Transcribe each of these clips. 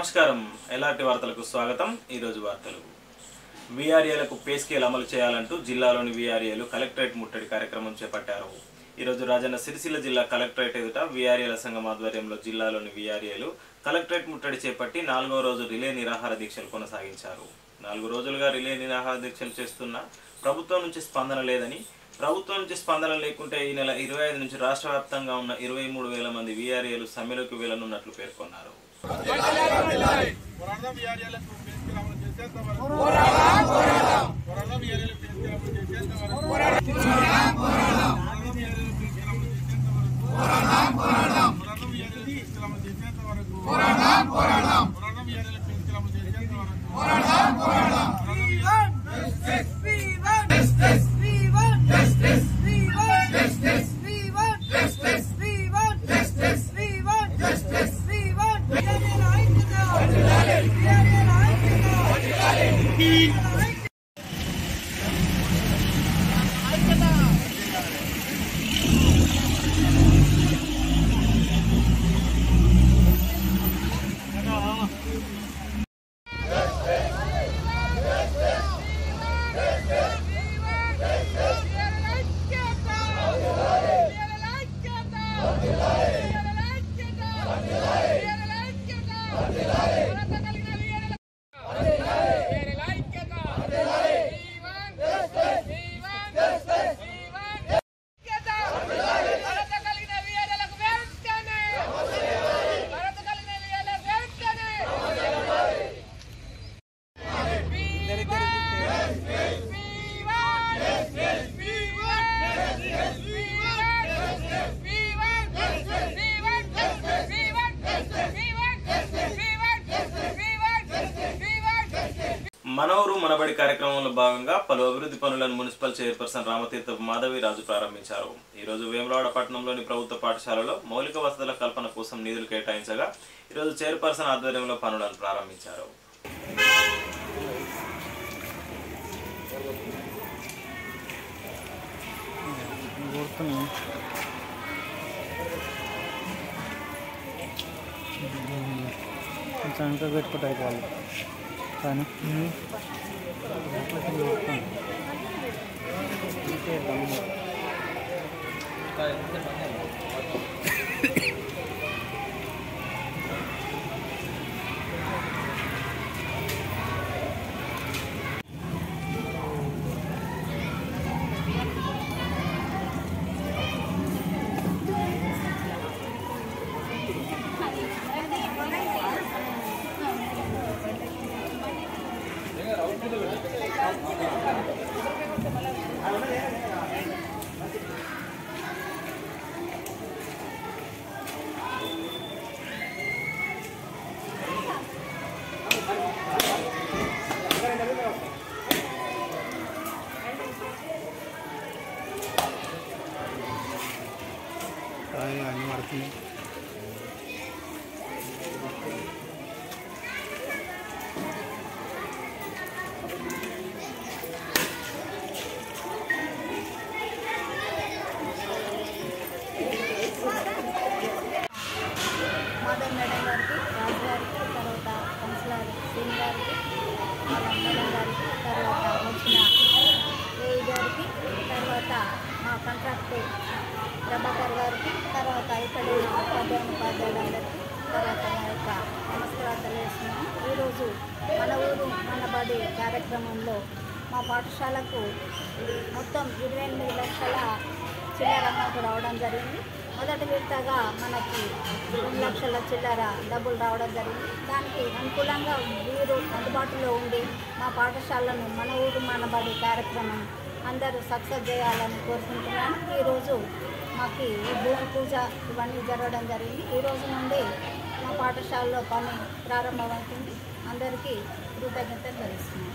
నమస్కారం ఎలాంటి వార్తలకు స్వాగతం ఈరోజు వార్తలు వీఆర్ఏలకు పే స్కేల్ అమలు చేయాలంటూ జిల్లాలోని వీఆర్ఏలు కలెక్టరేట్ ముట్టడి కార్యక్రమం చేపట్టారు ఈరోజు రాజన్న సిరిసిల్ల జిల్లా కలెక్టరేట్ ఎదుట వీఆర్ఏల సంఘం ఆధ్వర్యంలో జిల్లాలోని వీఆర్ఏలు కలెక్టరేట్ ముట్టడి చేపట్టి నాలుగో రోజు రిలే నిరాహార దీక్షలు కొనసాగించారు నాలుగు రోజులుగా రిలే నిరాహార దీక్షలు చేస్తున్న ప్రభుత్వం నుంచి స్పందన లేదని ప్రభుత్వం నుంచి స్పందన లేకుంటే ఈ నెల ఇరవై ఐదు నుంచి రాష్ట్ర వ్యాప్తంగా ఉన్న ఇరవై మూడు వేల మంది వీఆర్ఏలు సమ్మెలోకి వెళ్లనున్నట్లు పేర్కొన్నారు పోరాడదాం వీఆర్ఏలకు పెన్షన్ అమలు చేసేంత వరకు పోరాడదాం వీఆర్ఏలకు పెన్షన్ అమలు చేసేంత వరకు పోరాడదాం వీఆర్ఏలకు పెన్షన్ అమలు చేసేంత వరకు పోరాడదాం వీఆర్ఏలకు పెన్షన్ అమలు చేసేంత వరకు పోరాడదాం వీఆర్ఏలకు పెన్షన్ అమలు చేసేంత వరకు పోరాడదాం మనవరు మనబడి కార్యక్రమంలో భాగంగా పలు అభివృద్ధి పనులను మున్సిపల్ చైర్పర్సన్ రామతీర్థ మాధవి రాజు ప్రారంభించారు ఈ రోజు వేములవాడ పట్టణంలోని ప్రభుత్వ పాఠశాలలో మౌలిక వసతుల కల్పన కోసం నిధులు కేటాయించగా ఈరోజు చైర్పర్సన్ ఆధ్వర్యంలో పనులను ప్రారంభించారు కొంచెం ఇంకా పెట్టుకుంటే అయిపోవాలి కానీ అన్నీ పడుతుంది మాధవ్ మేడం గారికి రాజు గారికి తర్వాత కౌన్సిలర్ సింగ్ గారికి మేడం గారికి తర్వాత వచ్చిన ఏఈ గారికి తర్వాత మా కాంట్రాక్ట్ ప్రభాకర్ గారికి తర్వాత ఇక్కడ ఉన్న ఉపాధ్యాయుని ఉపాధ్యాయులందరికీ తర్వాత మా యొక్క నమస్కారాలు తెలియజేస్తున్నాము ఈరోజు మన ఊరు మన బడి కార్యక్రమంలో మా పాఠశాలకు మొత్తం ఇరవై ఎనిమిది లక్షల చిల్లర అమౌంట్ రావడం జరిగింది మొదటి విడతగా మనకి రెండు లక్షల చిల్లర డబ్బులు రావడం జరిగింది దానికి అనుకూలంగా వీరు అందుబాటులో ఉండి మా పాఠశాలను మన ఊరు మన బడి కార్యక్రమం అందరూ సక్సెస్ చేయాలని కోరుకుంటున్నాను ఈరోజు మాకు ఈ భూమి పూజ ఇవన్నీ జరగడం జరిగింది ఈ రోజు నుండి మా పాఠశాలలో పని ప్రారంభమవుతుంది అందరికీ కృతజ్ఞతలు తెలుస్తున్నాను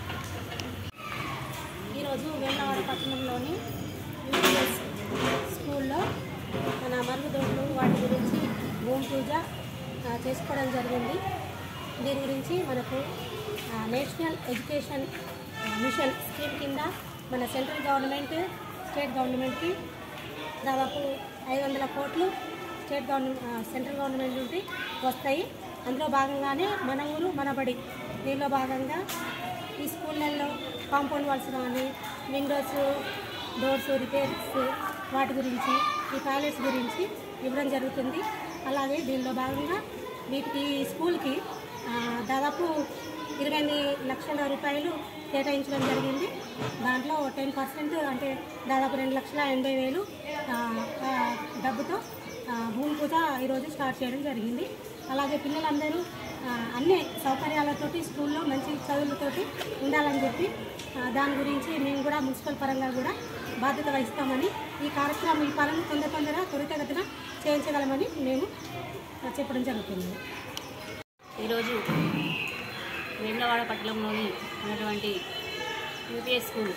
ఈరోజు వేమవాడ పట్టణంలోని యూపీఎస్ స్కూల్లో మన మరుగుదొడ్లు వాటి గురించి భూమి పూజ ఆ, చేసుకోవడం జరిగింది దీని గురించి మనకు ఆ, నేషనల్ ఎడ్యుకేషన్ మిషన్ స్కీమ్ కింద మన సెంట్రల్ గవర్నమెంట్ స్టేట్ గవర్నమెంట్కి దాదాపు ఐదు వందల కోట్లు స్టేట్ గవర్నమెంట్ సెంట్రల్ గవర్నమెంట్ నుండి వస్తాయి అందులో భాగంగానే మన ఊరు మన బడి దీనిలో భాగంగా ఈ స్కూళ్ళల్లో కాంపౌండ్ వాల్స్ కానీ విండోస్ డోర్స్ రిపేర్స్ వాటి గురించి ఈ టాయిలెట్స్ గురించి ఇవ్వడం జరుగుతుంది అలాగే దీనిలో భాగంగా వీటికి ఈ స్కూల్కి ఆ, దాదాపు ఇరవై ఎనిమిది లక్షల రూపాయలు కేటాయించడం జరిగింది దాంట్లో టెన్ పర్సెంట్ అంటే దాదాపు రెండు లక్షల ఎనభై వేలు ఆ, ఆ, డబ్బుతో ఆ, భూమి పూజ ఈరోజు స్టార్ట్ చేయడం జరిగింది అలాగే పిల్లలందరూ ఆ, అన్ని సౌకర్యాలతోటి స్కూల్లో మంచి చదువులతోటి ఉండాలని చెప్పి ఆ, దాని గురించి మేము కూడా మున్సిపల్ పరంగా కూడా బాధ్యత వహిస్తామని ఈ కార్యక్రమం ఈ పనులు తొందర తొందర త్వరితగతిన చేయించగలమని మేము ఆ, చెప్పడం జరుగుతుంది ఈరోజు వేములవాడ పట్టణంలోని ఉన్నటువంటి యూపీఎస్ స్కూల్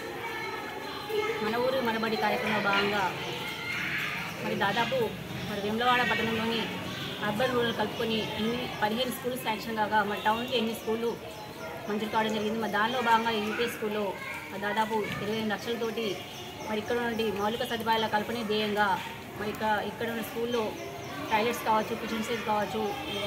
మన ఊరు మనబడి కార్యక్రమంలో భాగంగా మరి దాదాపు మరి వేములవాడ పట్టణంలోని అర్బన్ రూరల్ కలుపుకొని ఎన్ని పదిహేను స్కూల్స్ శాంక్షన్ కాగా మరి టౌన్కి ఎన్ని స్కూళ్ళు మంజూరు కావడం జరిగింది మరి దానిలో భాగంగా ఈ యూపీఎస్ స్కూల్లో దాదాపు ఇరవై ఎనిమిది లక్షలతోటి మరి ఇక్కడ నుండి మౌలిక సదుపాయాల కల్పనే ధ్యేయంగా మరి ఇక్కడ ఇక్కడ ఉన్న స్కూల్లో టాయిలెట్స్ కావచ్చు కిచెన్ సెట్ కావచ్చు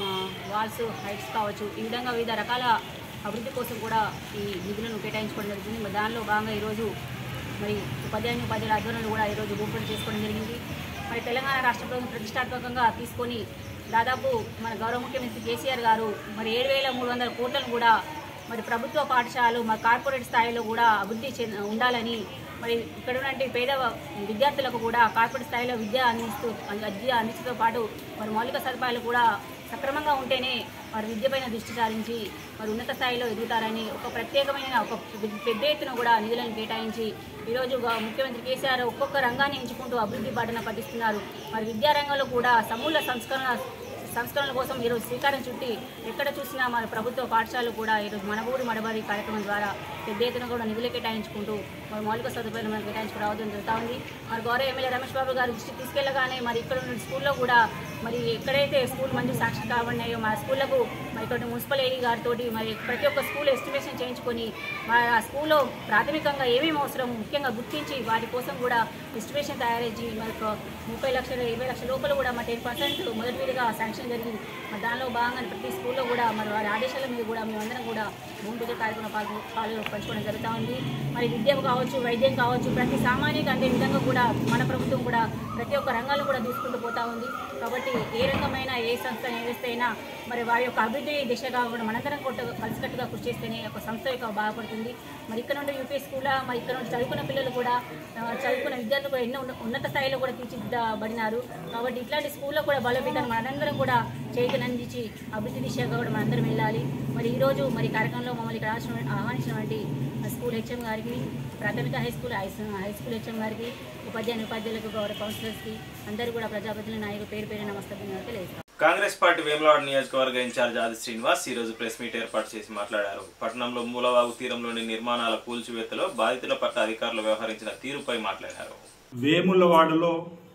వాల్స్ హైట్స్ కావచ్చు ఈ విధంగా వివిధ రకాల అభివృద్ధి కోసం కూడా ఈ నిధులను కేటాయించుకోవడం జరుగుతుంది మరి దానిలో భాగంగా ఈరోజు మరి ఉపాధ్యాయుని ఉపాధ్యాయుల ఆధ్వర్యంలో కూడా ఈరోజు రూపణ చేసుకోవడం జరిగింది మరి తెలంగాణ రాష్ట్ర ప్రభుత్వం ప్రతిష్టాత్మకంగా తీసుకొని దాదాపు మన గౌరవ ముఖ్యమంత్రి కేసీఆర్ గారు మరి ఏడు వేల మూడు వందల కోట్లను కూడా మరి ప్రభుత్వ పాఠశాలలు మరి కార్పొరేట్ స్థాయిలో కూడా అభివృద్ధి చెంద ఉండాలని మరి ఇక్కడ ఉన్నటువంటి పేద విద్యార్థులకు కూడా కార్పొరేట్ స్థాయిలో విద్య అందిస్తూ విద్య అందించడంతో పాటు మరి మౌలిక సదుపాయాలు కూడా సక్రమంగా ఉంటేనే వారి విద్యపైన దృష్టి సారించి మరి ఉన్నత స్థాయిలో ఎదుగుతారని ఒక ప్రత్యేకమైన ఒక పెద్ద ఎత్తున కూడా నిధులను కేటాయించి ఈరోజు గ- ముఖ్యమంత్రి కేసీఆర్ ఒక్కొక్క రంగాన్ని ఎంచుకుంటూ అభివృద్ధి బాటన పట్టిస్తున్నారు మరి విద్యారంగంలో కూడా సమూల సంస్కరణ సంస్కరణల కోసం ఈరోజు శ్రీకారం చుట్టి ఎక్కడ చూసినా మన ప్రభుత్వ పాఠశాలలు కూడా ఈరోజు మన ఊరు మడబడి కార్యక్రమం ద్వారా పెద్ద ఎత్తున కూడా నిధులు కేటాయించుకుంటూ మరి మౌలిక సదుపాయాలు మనం కేటాయించుకుంటూ రావడం జరుగుతూ ఉంది మరి గౌరవ ఎమ్మెల్యే రమేష్ బాబు గారి దృష్టికి తీసుకెళ్లగానే మరి ఇక్కడ ఉన్న స్కూల్లో కూడా మరి ఎక్కడైతే స్కూల్ మంచి సాక్షి కాబడినాయో మా స్కూళ్ళకు మరి ఇక్కడ మున్సిపల్ ఏఈ గారితో మరి ప్రతి ఒక్క స్కూల్ ఎస్టిమేషన్ చేయించుకొని మా ఆ స్కూల్లో ప్రాథమికంగా ఏమేమి అవసరం ముఖ్యంగా గుర్తించి వాటి కోసం కూడా ఎస్టిమేషన్ తయారు చేసి మరి ఒక ముప్పై లక్షల ఇరవై లక్షల లోపల కూడా మా టెన్ పర్సెంట్ మొదటి విడిగా శాంక్షన్ జరిగింది మరి దానిలో భాగంగా ప్రతి స్కూల్లో కూడా మరి వారి ఆదేశాల మీద కూడా మేమందరం కూడా భూమి పూజ కార్యక్రమం పాల్గొ పాలు పంచుకోవడం జరుగుతూ ఉంది మరి విద్య కావచ్చు వైద్యం కావచ్చు ప్రతి సామాన్యునికి అందే విధంగా కూడా మన ప్రభుత్వం కూడా ప్రతి ఒక్క రంగాల్లో కూడా దూసుకుంటూ పోతా ఉంది కాబట్టి ఏ రంగమైనా ఏ సంస్థ ఏ వ్యవస్థ అయినా మరి వారి యొక్క అభివృద్ధి దిశగా కూడా మనందరం కొట్ట కలిసికట్టుగా కృషి చేస్తేనే ఒక సంస్థ యొక్క బాగుపడుతుంది మరి ఇక్కడ నుండి యూపీ స్కూల్ మరి ఇక్కడ నుండి చదువుకున్న పిల్లలు కూడా ఆ, చదువుకున్న విద్యార్థులు కూడా ఎన్నో ఉన్న- ఉన్నత స్థాయిలో కూడా తీర్చిదిద్దబడినారు కాబట్టి ఇట్లాంటి స్కూల్లో కూడా బలోపేతాన్ని మనందరం కూడా చేతులందించి అభివృద్ధి దిశగా కూడా మనందరం వెళ్ళాలి మరి ఈరోజు మరి కార్యక్రమంలో మమ్మల్ని ఇక్కడ ఆహ్వానించిన- ఆహ్వానించినటువంటి స్కూల్ హెచ్ఎం గారికి ప్రాథమిక high school high high school HM గారికి ఉపాధ్యాయుని ఉపాధ్యాయులకు గౌరవ కౌన్సిలర్స్కి అందరూ కూడా ప్రజాప్రతినిధుల నాయకులు పేరు పేరు నమస్తే తెలియజేస్తాం కాంగ్రెస్ పార్టీ వేములవాడ నియోజకవర్గ ఇన్ఛార్జ్ ఆది శ్రీనివాస్ ఈ రోజు ప్రెస్ మీట్ ఏర్పాటు చేసి మాట్లాడారు పట్టణంలో మూలవాగు తీరంలోని నిర్మాణాల కూల్చివేతలో బాధితుల పట్ల అధికారులు వ్యవహరించిన తీరుపై మాట్లాడారు వేములవాడలో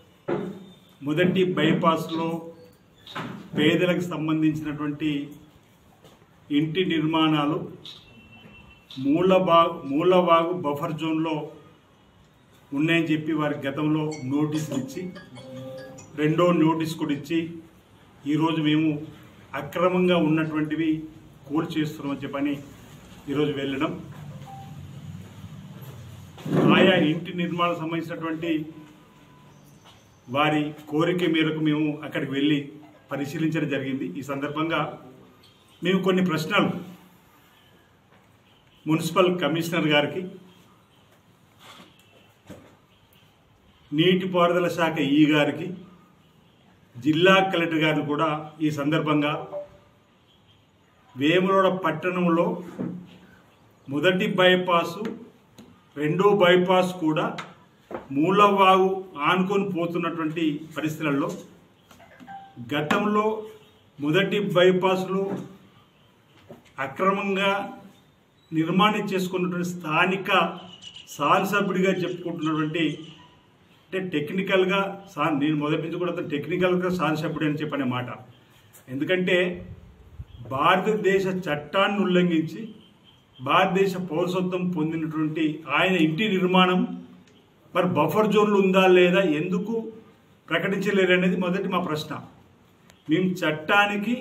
మొదటి బైపాస్లో పేదలకు సంబంధించినటువంటి ఇంటి నిర్మాణాలు మూలబా మూలవాగు బఫర్ జోన్లో ఉన్నాయని చెప్పి వారి గతంలో నోటీసులు ఇచ్చి రెండో నోటీస్ కూడా ఇచ్చి ఈరోజు మేము అక్రమంగా ఉన్నటువంటివి కూల్ చేస్తున్నామని చెప్పని ఈరోజు వెళ్ళడం ఆయా ఇంటి నిర్మాణం సంబంధించినటువంటి వారి కోరిక మేరకు మేము అక్కడికి వెళ్ళి పరిశీలించడం జరిగింది ఈ సందర్భంగా మేము కొన్ని ప్రశ్నలు మున్సిపల్ కమిషనర్ గారికి నీటిపారుదల శాఖ ఈ గారికి జిల్లా కలెక్టర్ గారిని కూడా ఈ సందర్భంగా వేములవాడ పట్టణంలో మొదటి బైపాసు రెండో బైపాస్ కూడా మూలవాగు ఆనుకొని పోతున్నటువంటి పరిస్థితులలో గతంలో మొదటి బైపాస్లో అక్రమంగా నిర్మాణం చేసుకున్నటువంటి స్థానిక సాంసభ్యుడిగా చెప్పుకుంటున్నటువంటి అంటే టెక్నికల్గా సా నేను మొదటి నుంచి కూడా టెక్నికల్గా సాంసభ్యుడు అని చెప్పనే మాట ఎందుకంటే భారతదేశ చట్టాన్ని ఉల్లంఘించి భారతదేశ పౌరసత్వం పొందినటువంటి ఆయన ఇంటి నిర్మాణం మరి బఫర్ జోన్లు ఉందా లేదా ఎందుకు ప్రకటించలేరు అనేది మొదటి మా ప్రశ్న మేము చట్టానికి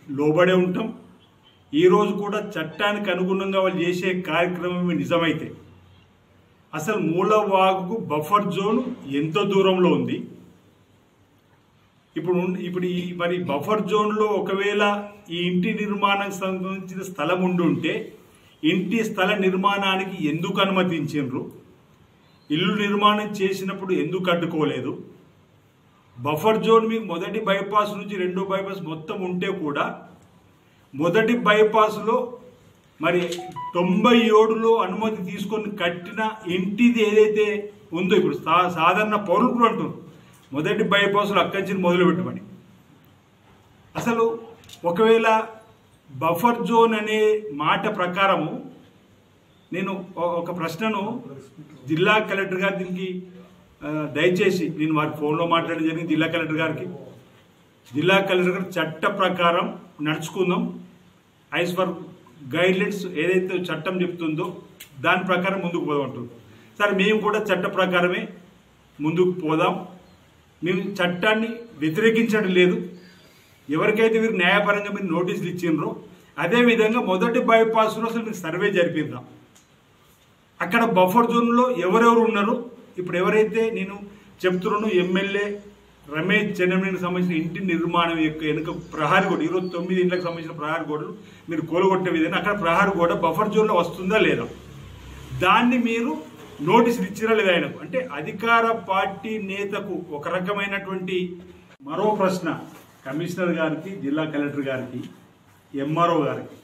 లోబడే ఉంటాం ఈరోజు కూడా చట్టానికి అనుగుణంగా వాళ్ళు చేసే కార్యక్రమం నిజమైతే అసలు మూలవాగుకు బఫర్ జోన్ ఎంత దూరంలో ఉంది ఇప్పుడు ఉన్- ఇప్పుడు ఈ మరి బఫర్ జోన్లో ఒకవేళ ఈ ఇంటి నిర్మాణానికి సంబంధించిన స్థలం ఉండి ఉంటే ఇంటి స్థల నిర్మాణానికి ఎందుకు అనుమతించిండ్రు ఇల్లు నిర్మాణం చేసినప్పుడు ఎందుకు అడ్డుకోలేదు బఫర్ జోన్ మీకు మొదటి బైపాస్ నుంచి రెండో బైపాస్ మొత్తం ఉంటే కూడా మొదటి బైపాస్లో మరి తొంభై ఏడులో అనుమతి తీసుకొని కట్టిన ఇంటిది ఏదైతే ఉందో ఇప్పుడు సా- సాధారణ పౌరులు కూడా అంటున్నారు మొదటి బైపాస్లో అక్కడి నుంచి మొదలు పెట్టమని అసలు ఒకవేళ బఫర్ జోన్ అనే మాట ప్రకారము నేను ఒ- ఒక ప్రశ్నను జిల్లా కలెక్టర్ గారు దీనికి ఆ, దయచేసి నేను వారి ఫోన్లో మాట్లాడడం జరిగింది జిల్లా కలెక్టర్ గారికి జిల్లా కలెక్టర్ గారు చట్ట ప్రకారం నడుచుకుందాం ఐస్ ఫర్ గైడ్లైన్స్ ఏదైతే చట్టం చెప్తుందో దాని ప్రకారం ముందుకు పోదాం అంటుంది సరే మేము కూడా చట్ట ప్రకారమే ముందుకు పోదాం మేము చట్టాన్ని వ్యతిరేకించడం లేదు ఎవరికైతే మీరు న్యాయపరంగా మీరు నోటీసులు ఇచ్చిండ్రో అదేవిధంగా మొదటి బైపాస్లో అసలు మీరు సర్వే జరిపిద్దాం అక్కడ బఫర్ జోన్లో ఎవరెవరు ఉన్నారు ఇప్పుడు ఎవరైతే నేను చెప్తున్నాను ఎమ్మెల్యే రమేష్ చెన్నమనేనికి సంబంధించిన ఇంటి నిర్మాణం యొక్క వెనుక ప్రహారీ గోడ ఈరోజు తొమ్మిది ఇంట్లకు సంబంధించిన ప్రహారీ గోడలు మీరు కోలగొట్టే విధంగా అక్కడ ప్రహారీ గోడ బఫర్ జోన్లో వస్తుందా లేదా దాన్ని మీరు నోటీసులు ఇచ్చిరా లేదా ఆయనకు అంటే అధికార పార్టీ నేతకు ఒక రకమైనటువంటి మరో ప్రశ్న కమిషనర్ గారికి జిల్లా కలెక్టర్ గారికి ఎంఆర్ఓ గారికి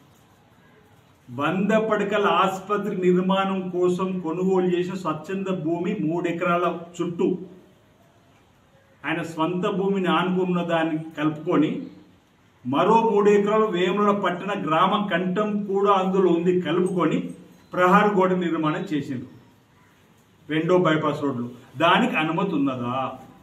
వంద పడకల ఆసుపత్రి నిర్మాణం కోసం కొనుగోలు చేసిన స్వచ్ఛంద భూమి మూడు ఎకరాల చుట్టూ ఆయన స్వంత భూమిని ఆనుకున్న దాన్ని కలుపుకొని మరో మూడు ఎకరాలు వేముల పట్టణ గ్రామ కంఠం కూడా అందులో ఉంది కలుపుకొని ప్రహార గోడ నిర్మాణం చేసిండు రెండో బైపాస్ రోడ్లు దానికి అనుమతి ఉన్నదా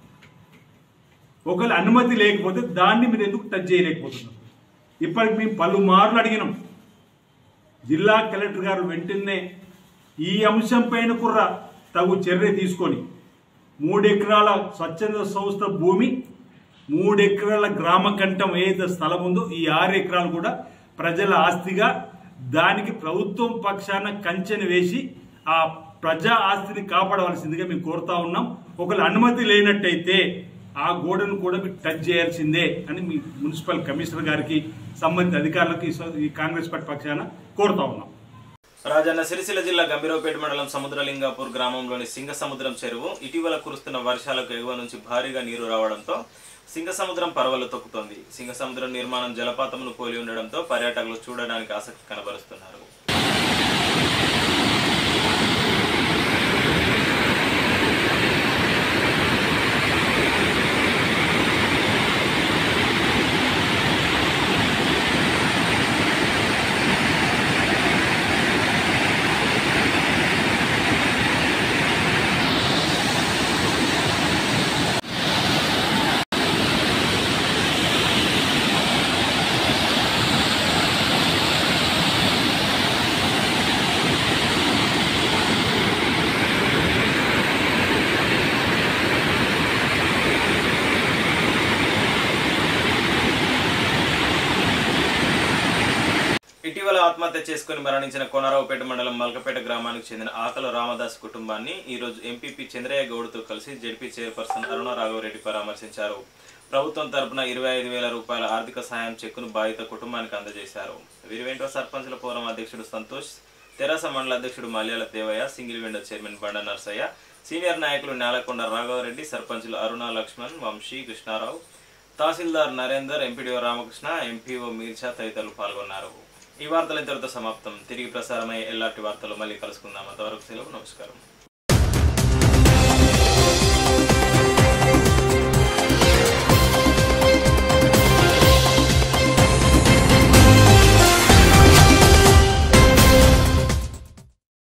ఒకవేళ అనుమతి లేకపోతే దాన్ని మీరు ఎందుకు టచ్ చేయలేకపోతున్నారు ఇప్పటికి మేము పలుమార్లు అడిగినాం జిల్లా కలెక్టర్ గారు వెంటనే ఈ అంశం పైన కూడా తగు చర్య తీసుకొని మూడు ఎకరాల స్వచ్ఛంద సంస్థ భూమి మూడు ఎకరాల గ్రామ కంఠం ఏదైతే స్థలం ఉందో ఈ ఆరు ఎకరాలు కూడా ప్రజల ఆస్తిగా దానికి ప్రభుత్వం పక్షాన కంచెను వేసి ఆ ప్రజా ఆస్తిని కాపాడవలసిందిగా మేము కోరుతా ఉన్నాం ఒకవేళ అనుమతి లేనట్టయితే ఆ గోడను కూడా మీరు టచ్ చేయాల్సిందే అని మీ మున్సిపల్ కమిషనర్ గారికి సంబంధిత అధికారులకు ఈ స- ఈ కాంగ్రెస్ పార్టీ పక్షాన కోరుతా ఉన్నాం రాజన్న సిరిసిల్ల జిల్లా గంభీరపేట మండలం సముద్రలింగాపూర్ గ్రామంలోని సింగసముద్రం చెరువు ఇటీవల కురుస్తున్న వర్షాలకు ఎగువ నుంచి భారీగా నీరు రావడంతో సింగసముద్రం పరవలు తొక్కుతోంది సింగసముద్రం నిర్మాణం జలపాతమును పోలి ఉండడంతో పర్యాటకులు చూడడానికి ఆసక్తి కనబరుస్తున్నారు ఇటీవల ఆత్మహత్య చేసుకుని మరణించిన కోనరావుపేట మండలం మల్కపేట గ్రామానికి చెందిన ఆకల రామదాస్ కుటుంబాన్ని ఈ రోజు ఎంపీపీ చంద్రయ్య గౌడ్తో కలిసి జడ్పీ చైర్పర్సన్ అరుణ రాఘవరెడ్డి పరామర్శించారు ప్రభుత్వం తరపున ఇరవై ఐదు వేల రూపాయల ఆర్థిక సాయం చెక్కును బాధిత కుటుంబానికి అందజేశారు వీరి వెంట సర్పంచుల ఫోరం అధ్యక్షుడు సంతోష్ తెరాస మండల అధ్యక్షుడు Malyala Devayya single window chairman Banda Narsaiah senior నాయకులు నేలకొండ రాఘవరెడ్డి సర్పంచులు అరుణ లక్ష్మణ్ వంశీ కృష్ణారావు తహసీల్దార్ నరేందర్ ఎంపీడీఓ రామకృష్ణ ఎంపీఓ మీర్చా తదితరులు పాల్గొన్నారు ఈ వార్తలు ఇంతటితో సమాప్తం తిరిగి ప్రసారమయ్యే ఎల్లాంటి వార్తలు మళ్ళీ కలుసుకుందాం అంతవరకు సెలవు నమస్కారం